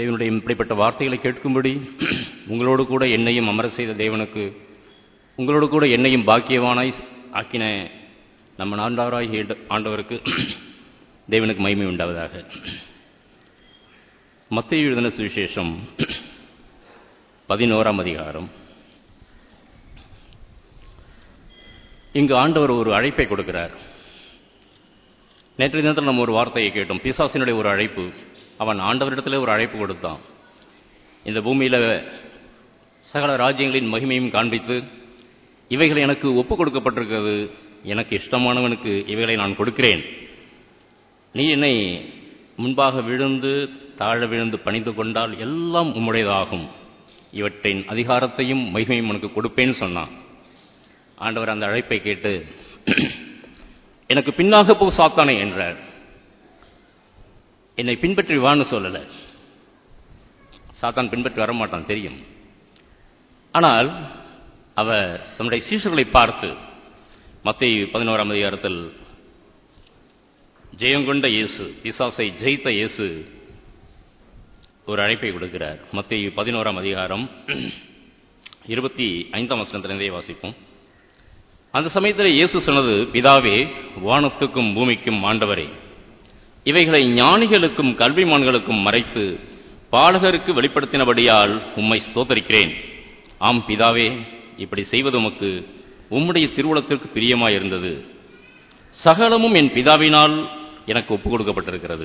தேவனுடைய இப்படிப்பட்ட வார்த்தைகளை கேட்கும்படி உங்களோடு கூட என்னையும் அமர செய்த தேவனுக்கு உங்களோடு கூட என்னையும் பாக்கியவானாய் ஆக்கின நம்ம ஆண்டவராய் ஆண்டவருக்கு தேவனுக்கு மகிமை உண்டாவதாக மத்திய எழுதின சுவிசேஷம் பதினோராம் அதிகாரம் இங்கு ஆண்டவர் ஒரு அழைப்பை கொடுக்கிறார் நேற்றைய தினத்தில் நம்ம ஒரு வார்த்தையை கேட்டோம் பிசாசினுடைய ஒரு அழைப்பு அவன் ஆண்டவரிடத்திலே ஒரு அழைப்பு கொடுத்தான் இந்த பூமியில சகல ராஜ்யங்களின் மகிமையும் காண்பித்து இவைகள் எனக்கு ஒப்பு கொடுக்கப்பட்டிருக்கிறது எனக்கு இஷ்டமானவனுக்கு இவைகளை நான் கொடுக்கிறேன் நீ என்னை முன்பாக விழுந்து தாழ விழுந்து பணிந்து கொண்டால் எல்லாம் உம்முடையதாகும் இவற்றின் அதிகாரத்தையும் மகிமையும் உனக்கு கொடுப்பேன்னு சொன்னான் ஆண்டவர் அந்த அழைப்பை கேட்டு எனக்கு பின்னாக போ சாத்தானே என்றார் என்னை பின்பற்றி வான்னு சொல்லல சாத்தான் பின்பற்றி வரமாட்டான் தெரியும் ஆனால் அவர் தன்னுடைய சீஷர்களை பார்த்து மத்திய பதினோராம் அதிகாரத்தில் ஜெயங்கொண்ட இயேசு பிசாசை ஜெயித்த இயேசு ஒரு அழைப்பை கொடுக்கிறார் மத்திய பதினோராம் அதிகாரம் இருபத்தி ஐந்தாம் வசனத்திலிருந்தே வாசிப்போம் அந்த சமயத்தில் இயேசு சொன்னது பிதாவே வானத்துக்கும் பூமிக்கும் ஆண்டவரே இவைகளை ஞானிகளுக்கும் கல்விமான்களுக்கும் மறைத்து பாலகருக்கு வெளிப்படுத்தினபடியால் உம்மை ஸ்தோத்தரிக்கிறேன் ஆம் பிதாவே இப்படி செய்வது உமக்கு உம்முடைய திருவுளத்திற்கு பிரியமாயிருந்தது சகலமும் என் பிதாவினால் எனக்கு ஒப்புக் கொடுக்கப்பட்டிருக்கிறது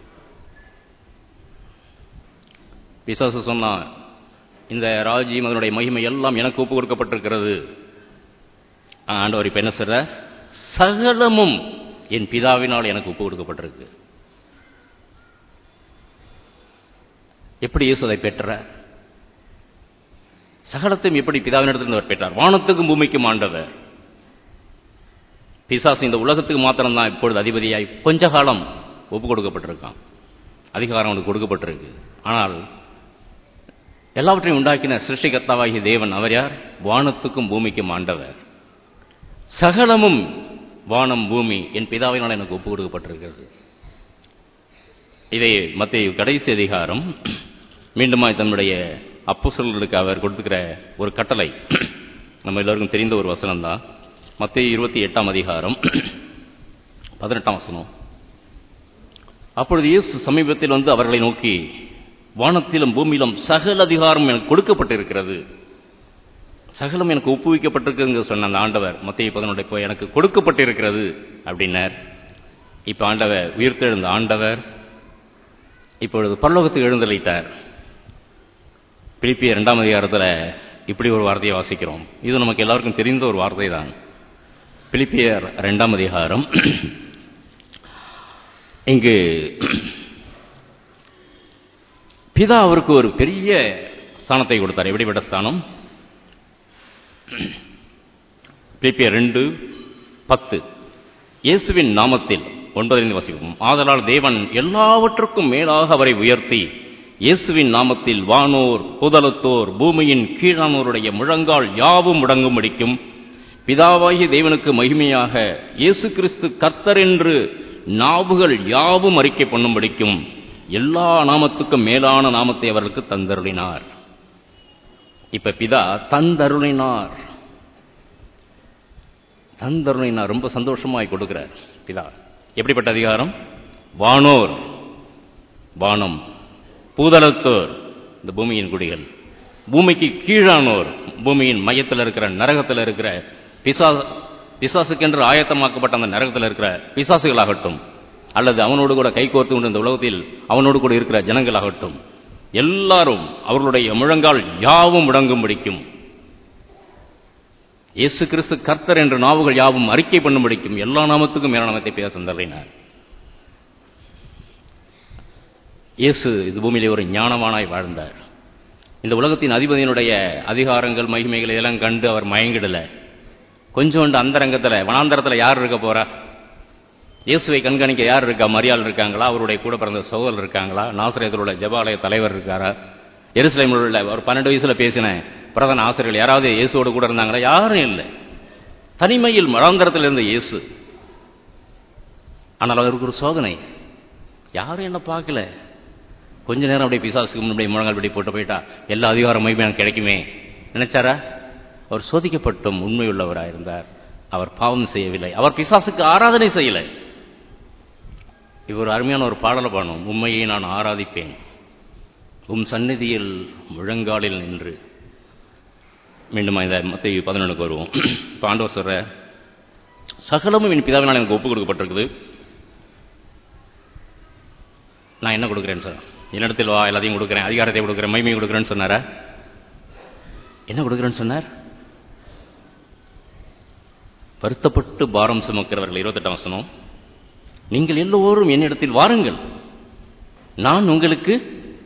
பிசாசு சொன்னா இந்த ராஜ்யம் அதனுடைய மகிமை எல்லாம் எனக்கு ஒப்புக் கொடுக்கப்பட்டிருக்கிறது ஆண்டவர் இப்ப என்ன சொல்ற சகலமும் என் பிதாவினால் எனக்கு ஒப்புக் கொடுக்கப்பட்டிருக்கு எப்படி இயேசு அதை பெற்ற சகலத்தையும் எப்படி பிதாவினிடத்திலிருந்து அவர் பெற்றார் வானத்துக்கும் பூமிக்கும் ஆண்டவர் பிசாசு இந்த உலகத்துக்கு மாத்திரம்தான் இப்பொழுது அதிபதியாய் கொஞ்ச காலம் ஒப்பு கொடுக்கப்பட்டிருக்கான் அதிகாரம் அவனுக்கு கொடுக்கப்பட்டிருக்கு ஆனால் எல்லாவற்றையும் உண்டாக்கின சிருஷ்டிகர்த்தாவாகிய தேவன் அவர் யார் வானத்துக்கும் பூமிக்கும் ஆண்டவர் சகலமும் வானம் பூமி என் பிதாவினால் எனக்கு ஒப்பு கொடுக்கப்பட்டிருக்கிறது இதை மத்திய கடைசி அதிகாரம் மீண்டுமாய் தன்னுடைய அப்புசல்களுக்கு அவர் கொடுத்துக்கிற ஒரு கட்டளை நம்ம எல்லாருக்கும் தெரிந்த ஒரு வசனம் தான் மத்திய இருபத்தி எட்டாம் அதிகாரம் பதினெட்டாம் வசனம் அப்பொழுது இயேசு சமீபத்தில் வந்து அவர்களை நோக்கி வானத்திலும் பூமியிலும் சகல அதிகாரம் எனக்கு கொடுக்கப்பட்டிருக்கிறது சகலம் எனக்கு ஒப்புவிக்கப்பட்டிருக்குங்க சொன்ன அந்த ஆண்டவர் மத்திய பதினொன்றை போய் எனக்கு கொடுக்கப்பட்டிருக்கிறது அப்படின்னார் இப்ப ஆண்டவர் உயிர்த்தெழுந்த ஆண்டவர் இப்பொழுது பரலோகத்துக்கு எழுந்தளித்தார் பிலிப்பிய இரண்டாம் அதிகாரத்தில் இப்படி ஒரு வார்த்தையை வாசிக்கிறோம் இது நமக்கு எல்லாருக்கும் தெரிந்த ஒரு வார்த்தை தான் பிலிப்பியர் இரண்டாம் அதிகாரம் இங்கு பிதா அவருக்கு ஒரு பெரிய ஸ்தானத்தை கொடுத்தார் எப்படிப்பட்ட ஸ்தானம் பிலிப்பியர் ரெண்டு பத்து இயேசுவின் நாமத்தில் ஒன்பதிலிருந்து வசிப்போம் ஆதலால் தேவன் எல்லாவற்றுக்கும் மேலாக அவரை உயர்த்தி இயேசுவின் நாமத்தில் வானோர் புதலத்தோர் பூமியின் கீழானோருடைய முழங்கால் யாவும் முடங்கும் அடிக்கும் பிதாவாகிய தேவனுக்கு மகிமையாக இயேசு கிறிஸ்து கர்த்தர் என்று நாவுகள் யாவும் அறிக்கை பண்ணும்படிக்கும் எல்லா நாமத்துக்கும் மேலான நாமத்தை அவர்களுக்கு தந்தருளினார் இப்ப பிதா தந்தருளினார் தந்தருளினார் ரொம்ப சந்தோஷமாய் கொடுக்கிறார் பிதா எப்படிப்பட்ட அதிகாரம் வானோர் வானம் பூதளத்தோர் இந்த பூமியின் குடிகள் பூமிக்கு கீழானோர் பூமியின் மையத்தில் இருக்கிற நரகத்தில் இருக்கிற பிசா பிசாசுக்கென்று ஆயத்தமாக்கப்பட்ட அந்த நரகத்தில் இருக்கிற பிசாசுகளாகட்டும் அல்லது அவனோடு கூட கைகோர்த்து கொண்டு இந்த உலகத்தில் அவனோடு கூட இருக்கிற ஜனங்களாகட்டும் எல்லாரும் அவர்களுடைய முழங்கால் யாவும் முடங்கும்படிக்கும் இயேசு கிறிஸ்து கர்த்தர் என்ற நாவுகள் யாவும் அறிக்கை பண்ணும்படிக்கும் எல்லா நாமத்துக்கும் மேல நாமத்தை பேச தந்தறினார் இயேசு இது பூமியிலே ஒரு ஞானமானாய் வாழ்ந்தார் இந்த உலகத்தின் அதிபதியினுடைய அதிகாரங்கள் மகிமைகள் இதெல்லாம் கண்டு அவர் மயங்கிடல கொஞ்சோண்டு அந்தரங்கத்தில் வனாந்தரத்தில் யார் இருக்க போறா இயேசுவை கண்காணிக்க யார் இருக்கா மரியாள் இருக்காங்களா அவருடைய கூட பிறந்த சகோதரர் இருக்காங்களா நாசிரியத்தில் உள்ள ஜபாலய தலைவர் இருக்காரா எருசலேமில் உள்ள ஒரு பன்னெண்டு வயசுல பேசின பிரதான ஆசிரியர்கள் யாராவது இயேசுவோடு கூட இருந்தாங்களா யாரும் இல்லை தனிமையில் மழாந்தரத்தில் இருந்த இயேசு ஆனால் அவருக்கு ஒரு சோதனை யாரும் என்ன பார்க்கல கொஞ்ச நேரம் அப்படியே பிசாசுக்கு முன்னாடி முழங்கால் படி போட்டு போயிட்டா எல்லா அதிகாரமும் எனக்கு கிடைக்குமே நினைச்சாரா அவர் சோதிக்கப்பட்டும் உண்மையுள்ளவராக இருந்தார் அவர் பாவம் செய்யவில்லை அவர் பிசாசுக்கு ஆராதனை செய்யலை இவர் அருமையான ஒரு பாடலை பாடணும் உண்மையை நான் ஆராதிப்பேன் உம் சந்நிதியில் முழங்காலில் நின்று மீண்டும் இந்த மத்திய பதினொன்றுக்கு வருவோம் இப்போ ஆண்டவர் சொல்ற சகலமும் என் பிதாவினால் எனக்கு ஒப்புக் கொடுக்கப்பட்டிருக்குது நான் என்ன கொடுக்குறேன் சார் என்னிடத்தில் வா எல்லாத்தையும் கொடுக்குறேன் அதிகாரத்தை கொடுக்குறேன் மைமையை கொடுக்குறேன்னு சொன்னாரா என்ன கொடுக்குறேன்னு சொன்னார் வருத்தப்பட்டு பாரம் சுமக்கிறவர்கள் இருபத்தெட்டாம் வசனம் நீங்கள் எல்லோரும் என்னிடத்தில் வாருங்கள் நான் உங்களுக்கு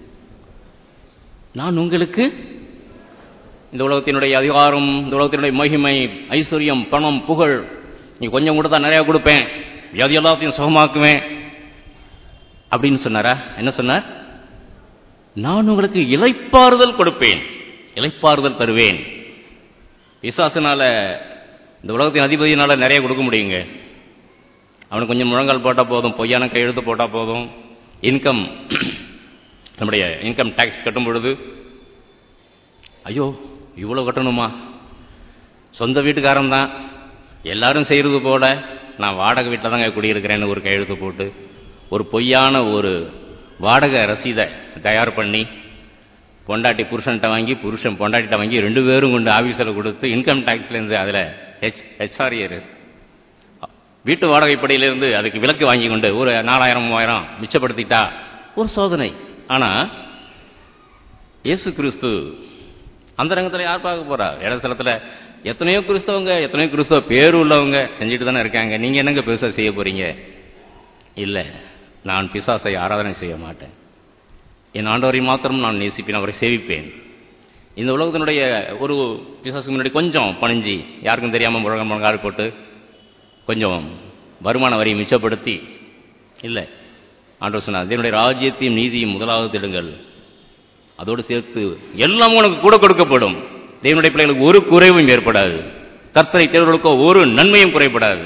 நான் உங்களுக்கு இந்த உலகத்தினுடைய அதிகாரம் இந்த உலகத்தினுடைய மகிமை ஐஸ்வர்யம் பணம் புகழ் நீ கொஞ்சம் கொடுத்தா நிறைய கொடுப்பேன் வியாதி எல்லாத்தையும் சுகமாக்குவேன் அப்படின்னு சொன்னாரா என்ன சொன்னார் நான் உங்களுக்கு இலைப்பாறுதல் கொடுப்பேன் இலைப்பாறுதல் தருவேன் விசுவாசனால இந்த உலகத்தின் அதிபதியினால நிறைய கொடுக்க முடியுங்க அவனுக்கு கொஞ்சம் முழங்கால் போட்டால் போதும் பொய்யான கையெழுத்து போட்டால் போதும் இன்கம் நம்முடைய இன்கம் டேக்ஸ் கட்டும் பொழுது ஐயோ இவ்வளோ கட்டணுமா சொந்த வீட்டுக்காரன் தான் எல்லாரும் செய்கிறது போல நான் வாடகை வீட்டில் தாங்க குடியிருக்கிறேன்னு ஒரு கையெழுத்து போட்டு ஒரு பொய்யான ஒரு வாடகை ரசீதை தயார் பண்ணி பொண்டாட்டி புருஷன்கிட்ட வாங்கி புருஷன் பொண்டாட்டிட்ட வாங்கி ரெண்டு பேரும் கொண்டு ஆஃபீஸில் கொடுத்து இன்கம் டேக்ஸ்லேருந்து அதில் ஹெச் ஹெச்ஆர்ஏ வீட்டு வாடகைப்படியிலிருந்து அதுக்கு விலக்கு வாங்கி கொண்டு ஒரு நாலாயிரம் மூவாயிரம் மிச்சப்படுத்திட்டா ஒரு சோதனை ஆனால் இயேசு கிறிஸ்து அந்த ரங்கத்தில் யார் பார்க்க போறா இடத்துல எத்தனையோ கிறிஸ்தவங்க எத்தனையோ கிறிஸ்தவ பேர் உள்ளவங்க செஞ்சுட்டு தானே இருக்காங்க நீங்க என்னங்க பெருசாக செய்ய போறீங்க இல்லை நான் பிசாசை ஆராதனை செய்ய மாட்டேன் என் ஆண்டவரை மாத்திரம் நான் நேசிப்பேன் அவரை சேவிப்பேன் இந்த உலகத்தினுடைய ஒரு பிசாசுக்கு முன்னாடி கொஞ்சம் பணிஞ்சு யாருக்கும் தெரியாமல் முழங்க முழங்கால் போட்டு கொஞ்சம் வருமான வரியை மிச்சப்படுத்தி இல்லை ஆண்டவர் சொன்னார் என்னுடைய ராஜ்யத்தையும் நீதியும் முதலாவது திடுங்கள் அதோடு சேர்த்து எல்லாம் உனக்கு கூட கொடுக்கப்படும் தேவனுடைய பிள்ளைகளுக்கு ஒரு குறைவும் ஏற்படாது கர்த்தரை தேர்வுகளுக்கோ ஒரு நன்மையும் குறைபடாது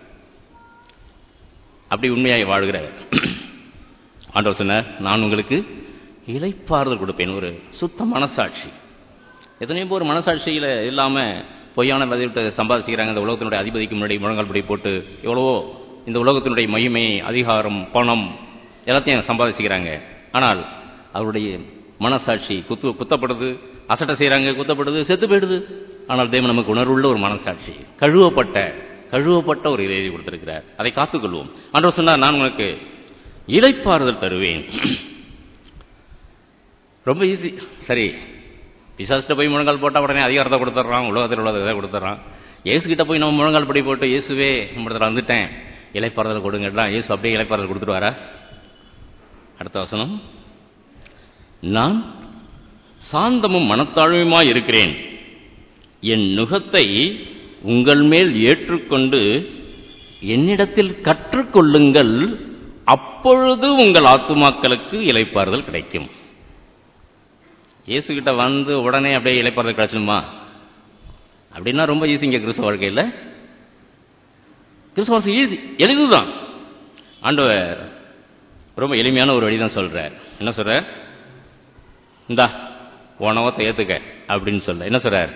அப்படி உண்மையாய் வாழ்கிற ஆண்டவர் சொன்னார் நான் உங்களுக்கு இலைப்பாறுதல் கொடுப்பேன் ஒரு சுத்த மனசாட்சி எத்தனையோ பேர் மனசாட்சியில் இல்லாமல் பொய்யான பதிவிட்டு சம்பாதிச்சுக்கிறாங்க இந்த உலகத்தினுடைய அதிபதிக்கு முன்னாடி முழங்கால் படி போட்டு எவ்வளவோ இந்த உலகத்தினுடைய மகிமை அதிகாரம் பணம் எல்லாத்தையும் சம்பாதிச்சுக்கிறாங்க ஆனால் அவருடைய மனசாட்சி குத்து குத்தப்படுது அசட்டை செய்கிறாங்க குத்தப்படுது செத்து போயிடுது ஆனால் தேவன் நமக்கு உணர்வுள்ள ஒரு மனசாட்சி கழுவப்பட்ட கழுவப்பட்ட ஒரு இதை கொடுத்திருக்கிறார் அதை காத்துக்கொள்வோம் அன்றவர் சொன்னார் நான் உனக்கு இலைப்பாறுதல் தருவேன் ரொம்ப ஈஸி சரி பிசாசிட்ட போய் முழங்கால் போட்டால் உடனே அதிகாரத்தை கொடுத்துட்றான் உலகத்தில் உள்ளதை இதை கொடுத்துட்றான் இயேசுகிட்ட போய் நம்ம முழங்கால் படி போட்டு இயேசுவே நம்ம வந்துட்டேன் இலைப்பாறுதல் கொடுங்கலாம் இயேசு அப்படியே இலைப்பாறுதல் கொடுத்துருவாரா அடுத்த வசனம் நான் சாந்தமும் மனத்தாழ்மையுமாய் இருக்கிறேன் என் நுகத்தை உங்கள் மேல் ஏற்றுக்கொண்டு என்னிடத்தில் கற்றுக்கொள்ளுங்கள் அப்பொழுது உங்கள் ஆத்துமாக்களுக்கு இலைப்பாறுதல் கிடைக்கும் இயேசுகிட்ட வந்து உடனே அப்படியே இலைப்பாறுதல் கிடைச்சிடுமா அப்படின்னா ரொம்ப ஈஸிங்க கிறிஸ்தவ வாழ்க்கையில் கிறிஸ்தவ ஈஸி எளிதுதான் ஆண்டவர் ரொம்ப எளிமையான ஒரு வழி தான் சொல்றார் என்ன சொல்ற இந்தா உணவத்தை ஏத்துக்க அப்படின்னு சொல்ல என்ன சொல்றார்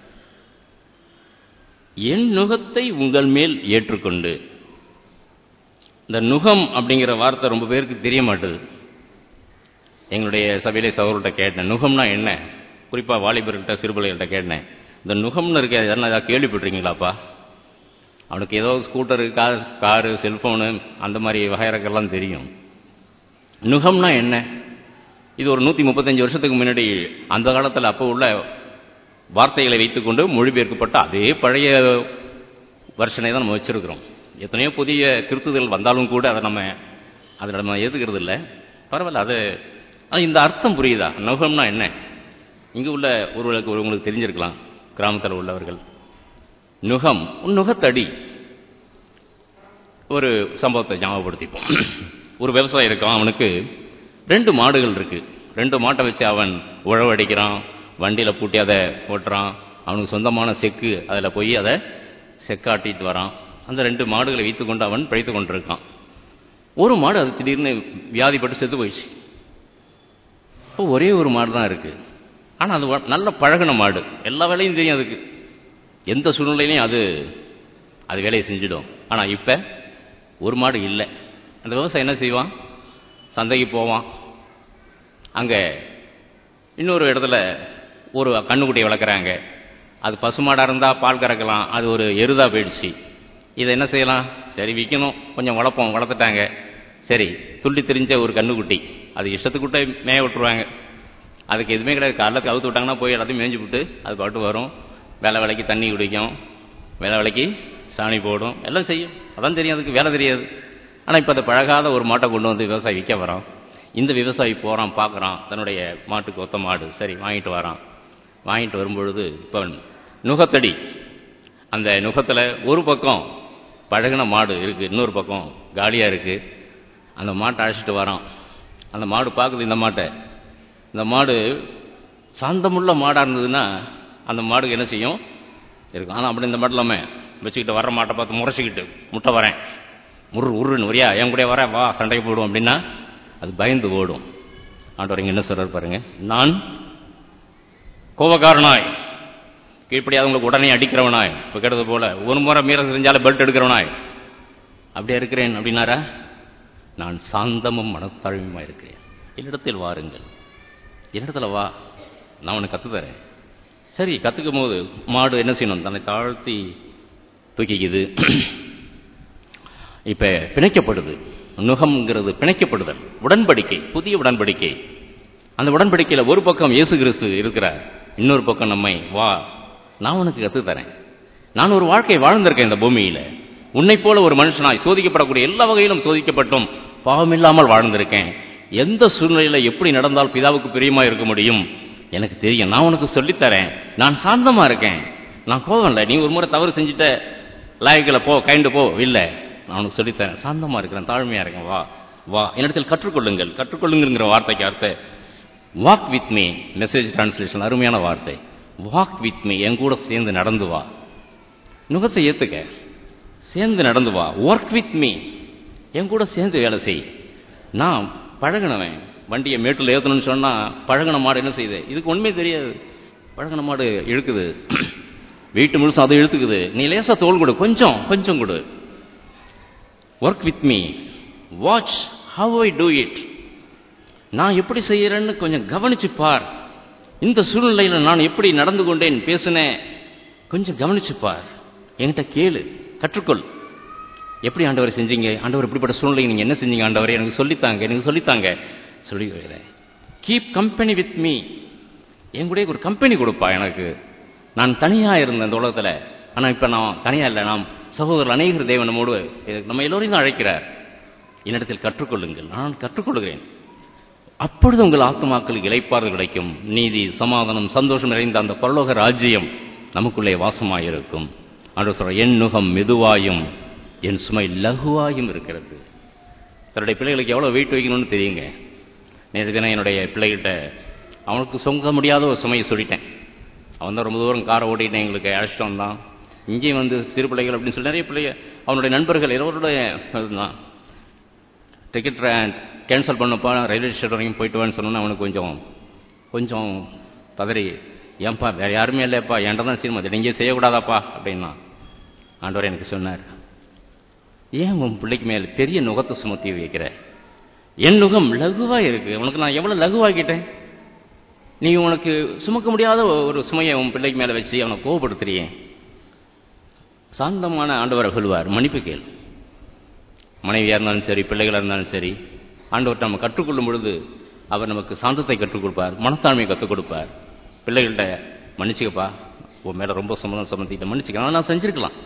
என் நுகத்தை உங்கள் மேல் ஏற்றுக்கொண்டு இந்த நுகம் அப்படிங்கிற வார்த்தை ரொம்ப பேருக்கு தெரிய மாட்டுது எங்களுடைய சபையிலே சகோதரர்கிட்ட கேட்டேன் நுகம்னா என்ன குறிப்பாக வாலிபர்கிட்ட சிறுபிள்ளைகள்கிட்ட கேட்டேன் இந்த நுகம்னு இருக்க எதனா ஏதாவது கேள்விப்பட்டிருக்கீங்களாப்பா அவனுக்கு ஏதோ ஸ்கூட்டரு கார் காரு செல்ஃபோனு அந்த மாதிரி வகையறக்கெல்லாம் தெரியும் நுகம்னா என்ன இது ஒரு நூற்றி முப்பத்தஞ்சு வருஷத்துக்கு முன்னாடி அந்த காலத்தில் அப்போ உள்ள வார்த்தைகளை வைத்துக்கொண்டு மொழிபெயர்க்கப்பட்ட அதே பழைய வருஷனை தான் நம்ம வச்சிருக்கிறோம் எத்தனையோ புதிய திருத்துதல் வந்தாலும் கூட அதை நம்ம அதை நம்ம ஏற்றுக்கிறது இல்லை பரவாயில்ல அது இந்த அர்த்தம் புரியுதா நுகம்னா என்ன இங்கே உள்ள ஒருவருக்கு உங்களுக்கு தெரிஞ்சிருக்கலாம் கிராமத்தில் உள்ளவர்கள் நுகம் நுகத்தடி ஒரு சம்பவத்தை ஞாபகப்படுத்திப்போம் ஒரு விவசாயம் இருக்கான் அவனுக்கு ரெண்டு மாடுகள் இருக்கு ரெண்டு மாட்டை வச்சு அவன் உழவடிக்கிறான் வண்டியில் பூட்டி அதை ஓட்டுறான் அவனுக்கு சொந்தமான செக்கு அதில் போய் அதை செக்காட்டிட்டு வரான் அந்த ரெண்டு மாடுகளை வைத்துக்கொண்டு அவன் பிழைத்து கொண்டிருக்கான் ஒரு மாடு அது திடீர்னு வியாதிப்பட்டு செத்து போயிடுச்சு அப்போ ஒரே ஒரு மாடு தான் இருக்கு ஆனால் அது வ- நல்ல பழகுன மாடு எல்லா வேலையும் தெரியும் அதுக்கு எந்த சூழ்நிலையிலையும் அது அது வேலையை செஞ்சிடும் ஆனால் இப்போ ஒரு மாடு இல்லை அந்த விவசாயி என்ன செய்வான் சந்தைக்கு போவான் அங்கே இன்னொரு இடத்துல ஒரு கண்ணுக்குட்டியை வளர்க்குறாங்க அது பசுமாடாக இருந்தால் பால் கறக்கலாம் அது ஒரு எருதா போயிடுச்சு இதை என்ன செய்யலாம் சரி விற்கணும் கொஞ்சம் வளர்ப்போம் வளர்த்துட்டாங்க சரி துள்ளி தெரிஞ்ச ஒரு கண்ணுக்குட்டி அது இஷ்டத்துக்குட்டே மேய விட்டுருவாங்க அதுக்கு எதுவுமே கிடையாது காலைல கவுத்து விட்டாங்கன்னா போய் எல்லாத்தையும் மேய்ஞ்சு விட்டு அது பாட்டு வரும் வேலை வேலைக்கு தண்ணி குடிக்கும் வேலை வேலைக்கு சாணி போடும் எல்லாம் செய்யும் அதான் தெரியும் அதுக்கு வேலை தெரியாது ஆனால் இப்போ அதை பழகாத ஒரு மாட்டை கொண்டு வந்து விவசாயி விற்க வரான் இந்த விவசாயி போகிறான் பார்க்குறான் தன்னுடைய மாட்டுக்கு ஒத்த மாடு சரி வாங்கிட்டு வரான் வாங்கிட்டு வரும்பொழுது இப்போ நுகத்தடி அந்த நுகத்தில் ஒரு பக்கம் பழகின மாடு இருக்குது இன்னொரு பக்கம் காலியாக இருக்குது அந்த மாட்டை அழைச்சிட்டு வரான் அந்த மாடு பார்க்குது இந்த மாட்டை இந்த மாடு சாந்தமுள்ள மாடாக இருந்ததுன்னா அந்த மாடுக்கு என்ன செய்யும் இருக்கும் ஆனால் அப்படி இந்த மாடு இல்லாமல் வச்சுக்கிட்டு வர்ற மாட்டை பார்த்து முறைச்சிக்கிட்டு முட்டை வரேன் முரு உருன்னு வரியா என் கூட வரேன் வா சண்டைக்கு போடுவோம் அப்படின்னா அது பயந்து ஓடும் ஆண்டவர் இங்க என்ன சொல்றாரு பாருங்க நான் கோபக்காரனாய் கீழ்ப்படியாதவங்களுக்கு உடனே அடிக்கிறவனாய் இப்போ கெடுது போல ஒரு முறை மீற செஞ்சாலே பெல்ட் எடுக்கிறவனாய் அப்படியே இருக்கிறேன் அப்படின்னாரா நான் சாந்தமும் மனத்தாழ்மையுமா இருக்கிறேன் என்னிடத்தில் வாருங்கள் என்னிடத்துல வா நான் உனக்கு கத்து தரேன் சரி கத்துக்கும் போது மாடு என்ன செய்யணும் தன்னை தாழ்த்தி தூக்கிக்குது இப்ப பிணைக்கப்படுது நுகம்ங்கிறது பிணைக்கப்படுதல் உடன்படிக்கை புதிய உடன்படிக்கை அந்த உடன்படிக்கையில ஒரு பக்கம் இயேசு கிறிஸ்து இருக்கிறார் இன்னொரு பக்கம் நம்மை வா நான் உனக்கு கத்து தரேன் நான் ஒரு வாழ்க்கை வாழ்ந்திருக்கேன் இந்த பூமியில உன்னை போல ஒரு மனுஷனாய் சோதிக்கப்படக்கூடிய எல்லா வகையிலும் சோதிக்கப்பட்டும் பாவமில்லாமல் வாழ்ந்திருக்கேன் எந்த சூழ்நிலையில எப்படி நடந்தால் பிதாவுக்கு பிரியமா இருக்க முடியும் எனக்கு தெரியும் நான் உனக்கு சொல்லித்தரேன் நான் சாந்தமா இருக்கேன் நான் கோவம் இல்லை நீ ஒரு முறை தவறு செஞ்சுட்ட லாயக்கில் போ கைண்டு போ இல்லை நான் உனக்கு சொல்லித்தரேன் சாந்தமா இருக்கிறேன் தாழ்மையா இருக்கேன் வா வா என்னிடத்தில் கற்றுக்கொள்ளுங்கள் கற்றுக்கொள்ளுங்கிற வார்த்தைக்கு அர்த்தம் walk with me message translation அருமையான வார்த்தை வாக் வித் மீ என் கூட சேர்ந்து நடந்து வா நுகத்தை ஏத்துக்க சேர்ந்து நடந்து வா ஒர்க் வித் மீ என் கூட சேர்ந்து வேலை செய் நான் பழகினவன் வண்டியை மேட்டில் ஏற்றணும்னு சொன்னா பழகின மாடு என்ன செய்யுது இதுக்கு ஒண்ணுமே தெரியாது பழகின மாடு இழுக்குது வீட்டு முழுசும் அதை இழுத்துக்குது நீ லேசா தோல் கொடு கொஞ்சம் கொஞ்சம் கொடு work with me watch how I do it நான் எப்படி செய்யறேன்னு கொஞ்சம் கவனிச்சு பார் இந்த சூழ்நிலையில நான் எப்படி நடந்து கொண்டேன் பேசினேன் கொஞ்சம் கவனிச்சு பார் என்கிட்ட கேளு கற்றுக்கொள் எப்படி ஆண்டவரை செஞ்சீங்க ஆண்டவர் இப்படிப்பட்ட சூழ்நிலை நீங்க என்ன செஞ்சீங்க ஆண்டவரை எனக்கு சொல்லித்தாங்க எனக்கு சொல்லித்தாங்க சொல்லி கீப் கம்பெனி வித் மீ என் கூட ஒரு கம்பெனி கொடுப்பா எனக்கு நான் தனியா இருந்தேன் இந்த உலகத்துல ஆனா இப்ப நான் தனியா இல்லை நாம் சகோதரர் அநேகர் தேவன் நம்மோடு இதுக்கு நம்ம எல்லோரையும் தான் அழைக்கிறார் என்னிடத்தில் கற்றுக்கொள்ளுங்கள் நான் கற்றுக்கொள்கிறேன் அப்பொழுது உங்கள் ஆத்மாக்களுக்கு இளைப்பாறுதல் கிடைக்கும் நீதி சமாதானம் சந்தோஷம் நிறைந்த அந்த பரலோக ராஜ்யம் நமக்குள்ளே வாசமாயிருக்கும் ஆண்டு சொல்ற என் நுகம் மெதுவாயும் என் சுமை லகுவாயும் இருக்கிறது தன்னுடைய பிள்ளைகளுக்கு எவ்வளோ வெயிட் வைக்கணும்னு தெரியுங்க நேற்று தினம் என்னுடைய பிள்ளைகிட்ட அவனுக்கு சொங்க முடியாத ஒரு சுமையை சொல்லிட்டேன் அவன் தான் ரொம்ப தூரம் காரை ஓட்டிட்டு எங்களுக்கு அழைச்சிட்டு வந்தான் இங்கேயும் வந்து சிறு பிள்ளைகள் அப்படின்னு சொல்லி நிறைய பிள்ளைங்க அவனுடைய நண்பர்கள் எல்லோருடைய இதுதான் டிக்கெட் கேன்சல் பண்ணப்பா ரயில்வே ஸ்டேஷன் வரைக்கும் போயிட்டு வான்னு சொன்னோன்னா அவனுக்கு கொஞ்சம் கொஞ்சம் பதறி ஏன்பா வேற யாருமே இல்லையாப்பா என்கிட்ட தான் சினிமா இதை இங்கே செய்யக்கூடாதாப்பா அப்படின்னா ஆண்டவர் எனக்கு சொன்னார் ஏன் உன் பிள்ளைக்கு மேல பெரிய நுகத்தை சுமத்தி வைக்கிற என் நுகம் லகுவா இருக்கு உனக்கு நான் எவ்வளவு லகுவாக்கிட்டேன் நீ உனக்கு சுமக்க முடியாத ஒரு சுமையை உன் பிள்ளைக்கு மேல வச்சு அவனை கோவப்படுத்துறியே சாந்தமான ஆண்டவரை சொல்லுவார் மன்னிப்பு கேள் மனைவியாக இருந்தாலும் சரி பிள்ளைகளாக இருந்தாலும் சரி ஆண்டவர்கிட்ட நம்ம கற்றுக்கொள்ளும் பொழுது அவர் நமக்கு சாந்தத்தை கற்றுக் கொடுப்பார் மனத்தாழ்மையை கற்றுக் கொடுப்பார் பிள்ளைகள்கிட்ட மன்னிச்சுக்கப்பா உன் மேலே ரொம்ப சம்மதம் சம்மந்திட்ட மன்னிச்சுக்கலாம் நான் செஞ்சிருக்கலாம்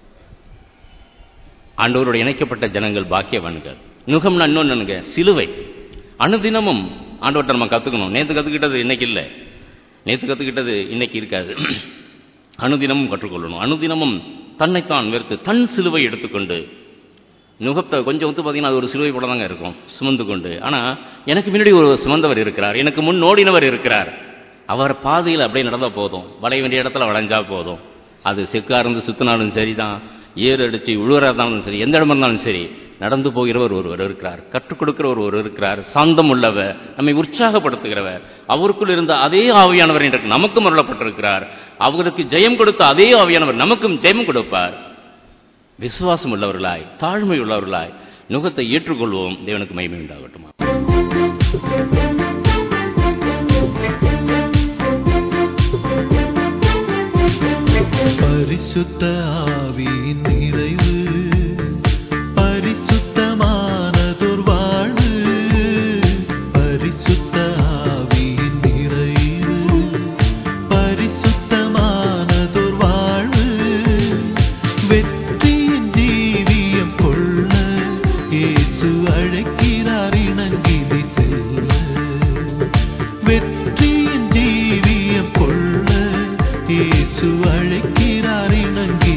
ஆண்டவரோட இணைக்கப்பட்ட ஜனங்கள் பாக்கியவான்கள் நுகம்னா இன்னொன்னுங்க சிலுவை அனுதினமும் ஆண்டவர்கிட்ட நம்ம கற்றுக்கணும் நேற்று கற்றுக்கிட்டது இன்னைக்கு இல்லை நேற்று கற்றுக்கிட்டது இன்னைக்கு இருக்காது அனுதினமும் கற்றுக்கொள்ளணும் அனுதினமும் தன்னைத்தான் வெறுத்து தன் சிலுவை எடுத்துக்கொண்டு நுகத்தை கொஞ்சம் வந்து பார்த்தீங்கன்னா அது ஒரு சிலுவை போல தாங்க இருக்கும் சுமந்து கொண்டு ஆனால் எனக்கு முன்னாடி ஒரு சுமந்தவர் இருக்கிறார் எனக்கு முன் ஓடினவர் இருக்கிறார் அவர் பாதையில் அப்படியே நடந்தால் போதும் வளைய வேண்டிய இடத்துல வளைஞ்சா போதும் அது செக்கா இருந்து சுத்தினாலும் சரிதான் ஏறு அடிச்சு உழுவரா இருந்தாலும் சரி எந்த இடமா இருந்தாலும் சரி நடந்து போகிறவர் ஒருவர் இருக்கிறார் கற்றுக் கொடுக்கிறவர் ஒருவர் இருக்கிறார் சாந்தம் உள்ளவர் நம்மை உற்சாகப்படுத்துகிறவர் அவருக்குள் இருந்த அதே ஆவியானவர் இன்றைக்கு நமக்கும் அருளப்பட்டிருக்கிறார் அவருக்கு ஜெயம் கொடுத்த அதே ஆவியானவர் நமக்கும் ஜெயம் கொடுப்பார் விசுவாசம் உள்ளவர்களாய் தாழ்மை உள்ளவர்களாய் நுகத்தை ஏற்றுக்கொள்வோம் தேவனுக்கு மகிமை உண்டாகட்டுமா பரிசுத்த ஆவியின் நிறைவு பரிசுத்தமானதொரு வாழ்வு பரிசுத்த ஆவியின் நிறைவு பரிசுத்தமானதொரு வாழ்வு வெற்றியின் ஜீவியம் கொள்ள இயேசு அழைக்கிறார் இணங்கிலி செல்ல வெற்றியின் ஜீவியம் கொள்ள இயேசு அழைக்கிறார் இணங்கி